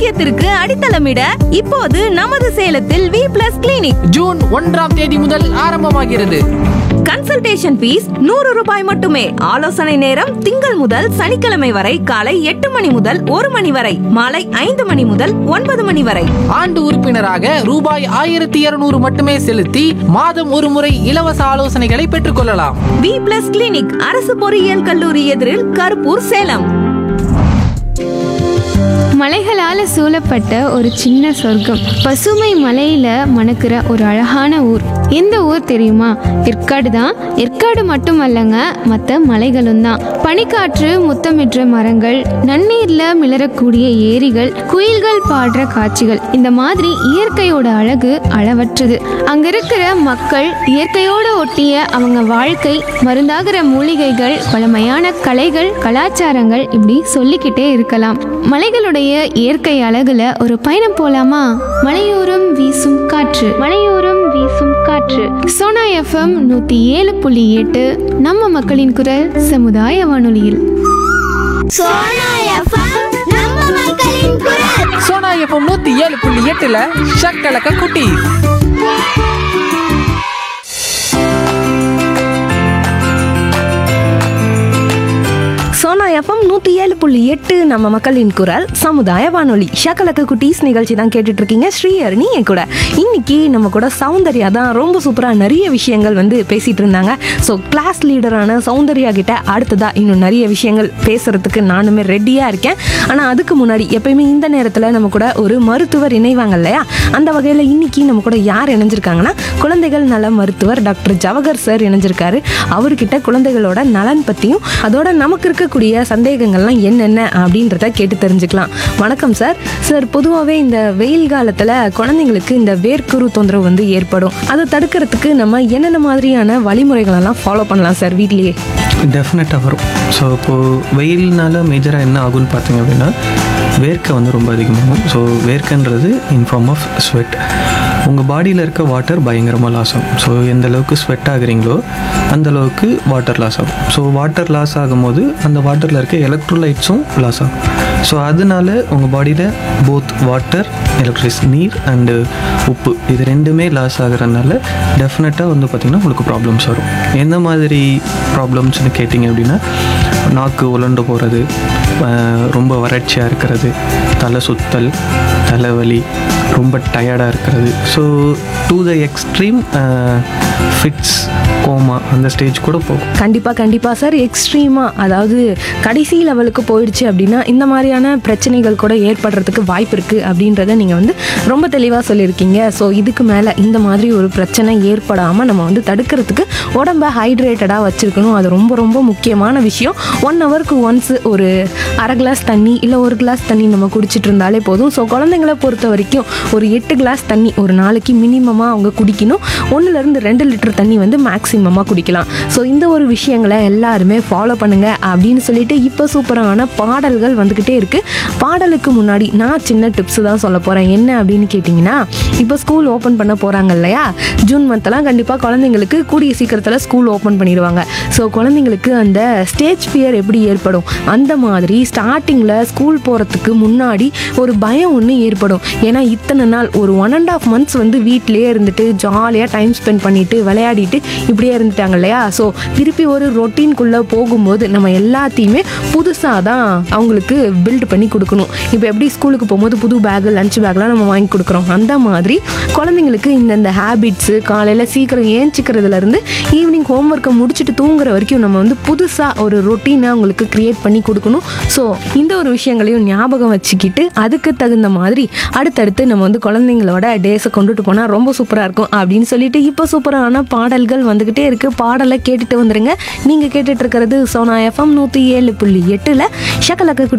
ஆரோக்கியத்திற்கு அடித்தளமிட இப்போது நமது சேலத்தில் வி பிளஸ் கிளினிக் ஜூன் ஒன்றாம் தேதி முதல் ஆரம்பமாகிறது கன்சல்டேஷன் ஃபீஸ் நூறு ரூபாய் மட்டுமே ஆலோசனை நேரம் திங்கள் முதல் சனிக்கிழமை வரை காலை எட்டு மணி முதல் ஒரு மணி வரை மாலை ஐந்து மணி முதல் ஒன்பது மணி வரை ஆண்டு உறுப்பினராக ரூபாய் ஆயிரத்தி இருநூறு மட்டுமே செலுத்தி மாதம் ஒரு முறை இலவச ஆலோசனைகளை பெற்றுக்கொள்ளலாம் வி பிளஸ் கிளினிக் அரசு பொறியியல் கல்லூரி எதிரில் கருப்பூர் சேலம் மலைகளால சூழப்பட்ட ஒரு சின்ன சொர்க்கம் பசுமை மலையில மணக்கிற ஒரு அழகான ஊர் எந்த ஊர் தெரியுமா ஏற்காடு தான் ஏற்காடு மட்டுமல்லங்க மற்ற மலைகளும் தான் பனிக்காற்று முத்தமிடுற மரங்கள் நன்னீர்ல மிளறக்கூடிய ஏரிகள் குயில்கள் பாடுற காட்சிகள் இந்த மாதிரி இயற்கையோட அழகு அளவற்றது அங்க இருக்கிற மக்கள் இயற்கையோட ஒட்டிய அவங்க வாழ்க்கை மருந்தாகிற மூலிகைகள் பழமையான கலைகள் கலாச்சாரங்கள் இப்படி சொல்லிக்கிட்டே இருக்கலாம் மலைகளுடைய இயற்கை அழகுல ஒரு பயணம் போலாமா மலையோரம் வீசும் காற்று மலையோரம் வீசும் காற்று சோனா எஃப்எம் நூத்தி ஏழு புள்ளி எட்டு நம்ம மக்களின் குரல் சமுதாய வானொலியில் சோனா எஃப்எம் நம்ம மக்களின் குரல் சோனா எஃப்எம் நூத்தி ஏழு புள்ளி எட்டுல ஷக்கலக்க குட்டி சோனா எஃப்எம் நூத்தி ஏழு புள்ளி எட்டு நம்ம மக்களின் குரல் சமுதாய வானொலி ஷக்கலக்க குட்டீஸ் நிகழ்ச்சி தான் கேட்டுட்டு இருக்கீங்க ஸ்ரீஹரணி என் கூட இன்னைக்கு நம்ம கூட சௌந்தர்யா தான் ரொம்ப சூப்பரா நிறைய விஷயங்கள் வந்து பேசிட்டு இருந்தாங்க ஸோ கிளாஸ் லீடரான சௌந்தர்யா கிட்ட அடுத்ததா இன்னும் நிறைய விஷயங்கள் பேசுறதுக்கு நானுமே ரெடியா இருக்கேன் ஆனா அதுக்கு முன்னாடி எப்பயுமே இந்த நேரத்துல நம்ம கூட ஒரு மருத்துவர் இணைவாங்க இல்லையா அந்த வகையில இன்னைக்கு நம்ம கூட யார் இணைஞ்சிருக்காங்கன்னா குழந்தைகள் நல மருத்துவர் டாக்டர் ஜவஹர் சார் இணைஞ்சிருக்காரு அவர்கிட்ட குழந்தைகளோட நலன் பத்தியும் அதோட நமக்கு இருக்கக்கூடிய சந்தேகங்கள்லாம் என்னென்ன அப்படின்றத கேட்டு தெரிஞ்சுக்கலாம் வணக்கம் சார் சார் பொதுவாகவே இந்த வெயில் காலத்துல குழந்தைங்களுக்கு இந்த வேர்க்குரு தொந்தரவு வந்து ஏற்படும் அதை தடுக்கிறதுக்கு நம்ம என்னென்ன மாதிரியான வழிமுறைகள் எல்லாம் ஃபாலோ பண்ணலாம் சார் வீட்லயே டெஃபினட்டாக வரும் ஸோ இப்போது வெயில்னால மேஜராக என்ன ஆகும்னு பார்த்தீங்க அப்படின்னா வேர்க்கை வந்து ரொம்ப அதிகமாகும் ஸோ வேர்க்கன்றது இன் ஃபார்ம் ஆஃப் ஸ்வெட் உங்கள் பாடியில் இருக்க வாட்டர் பயங்கரமாக லாஸ் ஆகும் ஸோ எந்த அளவுக்கு ஸ்வெட் ஆகுறீங்களோ அந்த அளவுக்கு வாட்டர் லாஸ் ஆகும் ஸோ வாட்டர் லாஸ் ஆகும்போது அந்த வாட்டரில் இருக்க எலக்ட்ரோலைட்ஸும் லாஸ் ஆகும் ஸோ அதனால உங்கள் பாடியில் போத் வாட்டர் எலக்ட்ரிஸ் நீர் அண்டு உப்பு இது ரெண்டுமே லாஸ் ஆகுறதுனால டெஃபினட்டாக வந்து பார்த்திங்கன்னா உங்களுக்கு ப்ராப்ளம்ஸ் வரும் எந்த மாதிரி ப்ராப்ளம்ஸ்னு கேட்டிங்க அப்படின்னா நாக்கு உலண்டு போகிறது ரொம்ப வறட்சியாக இருக்கிறது தலை சுத்தல் தலைவலி ரொம்ப டயர்டாக இருக்கிறது so to the extreme fits coma அந்த ஸ்டேஜ் கூட போகும் கண்டிப்பா கண்டிப்பா சார் எக்ஸ்ட்ரீமா அதாவது கடைசி லெவலுக்கு போயிடுச்சு அப்படின்னா இந்த மாதிரியான பிரச்சனைகள் கூட ஏற்படுறதுக்கு வாய்ப்பு இருக்கு அப்படின்றத நீங்க வந்து ரொம்ப தெளிவா சொல்லியிருக்கீங்க ஸோ இதுக்கு மேல இந்த மாதிரி ஒரு பிரச்சனை ஏற்படாம நம்ம வந்து தடுக்கிறதுக்கு உடம்ப ஹைட்ரேட்டடா வச்சிருக்கணும் அது ரொம்ப ரொம்ப முக்கியமான விஷயம் ஒன் ஹவருக்கு ஒன்ஸ் ஒரு அரை கிளாஸ் தண்ணி இல்லை ஒரு கிளாஸ் தண்ணி நம்ம குடிச்சிட்டு இருந்தாலே போதும் ஸோ குழந்தைங்களை பொறுத்த வரைக்கும் ஒரு எட்டு கிளாஸ் தண்ணி ஒரு நாளைக்கு மினிமமாக அவங்க குடிக்கணும் ஒன்றுலேருந்து ரெண்டு லிட்டர் தண்ணி வந்து மேக்ஸிமமாக குடிக்கலாம் ஸோ இந்த ஒரு விஷயங்களை எல்லாருமே ஃபாலோ பண்ணுங்க அப்படின்னு சொல்லிட்டு இப்போ சூப்பரான பாடல்கள் வந்துக்கிட்டே இருக்கு பாடலுக்கு முன்னாடி நான் சின்ன டிப்ஸ் தான் சொல்ல போகிறேன் என்ன அப்படின்னு கேட்டிங்கன்னா இப்போ ஸ்கூல் ஓப்பன் பண்ண போகிறாங்க இல்லையா ஜூன் மந்த்லாம் கண்டிப்பாக குழந்தைங்களுக்கு கூடிய சீக்கிரத்தில் ஸ்கூல் ஓப்பன் பண்ணிடுவாங்க ஸோ குழந்தைங்களுக்கு அந்த ஸ்டேஜ் ஃபியர் எப்படி ஏற்படும் அந்த மாதிரி ஸ்டார்டிங்கில் ஸ்கூல் போகிறதுக்கு முன்னாடி ஒரு பயம் ஒன்று ஏற்படும் ஏன்னா இத்தனை நாள் ஒரு ஒன் அண்ட் ஆஃப் மந்த்ஸ் வந்து வீட்டிலேயே இருந்துட்டு ஜாலியாக டைம் ஸ்பெண்ட் பண்ணிட்டு விளையாடிட்டு இப்படியே இருந்துட்டாங்க இல்லையா ஸோ திருப்பி ஒரு ரொட்டீன்குள்ளே போகும்போது நம்ம எல்லாத்தையுமே புதுசாக தான் அவங்களுக்கு பில்ட் பண்ணி கொடுக்கணும் இப்போ எப்படி ஸ்கூலுக்கு போகும்போது புது பேக் லஞ்ச் பேக்லாம் நம்ம வாங்கி கொடுக்குறோம் அந்த மாதிரி குழந்தைங்களுக்கு இந்தந்த ஹேபிட்ஸு காலையில் சீக்கிரம் ஏஞ்சிக்கிறதுலேருந்து ஈவினிங் ஹோம்ஒர்க்கை முடிச்சுட்டு தூங்குற வரைக்கும் நம்ம வந்து புதுசாக ஒரு ரொட்டீனை அவங்களுக்கு க்ரியேட் பண்ணி கொடுக்கணும் ஸோ இந்த ஒரு விஷயங்களையும் ஞாபகம் வச்சுக்கிட்டு அதுக்கு தகுந்த மாதிரி அடுத்தடுத்து நம்ம வந்து குழந்தைங்களோட டேஸை கொண்டுட்டு போனால் ரொம்ப சூப்பராக இருக்கும் அப்படின்னு சொல்லிட்டு இப்போ சூப்பரான பாடல்கள் வந்துக்கிட்டே இருக்குது பாடலை கேட்டுட்டு வந்துருங்க நீங்கள் கேட்டுட்டு இருக்கிறது சோனா எஃப்எம் நூற்றி ஏழு புள்ளி எட்டில் ஷக்கலக்க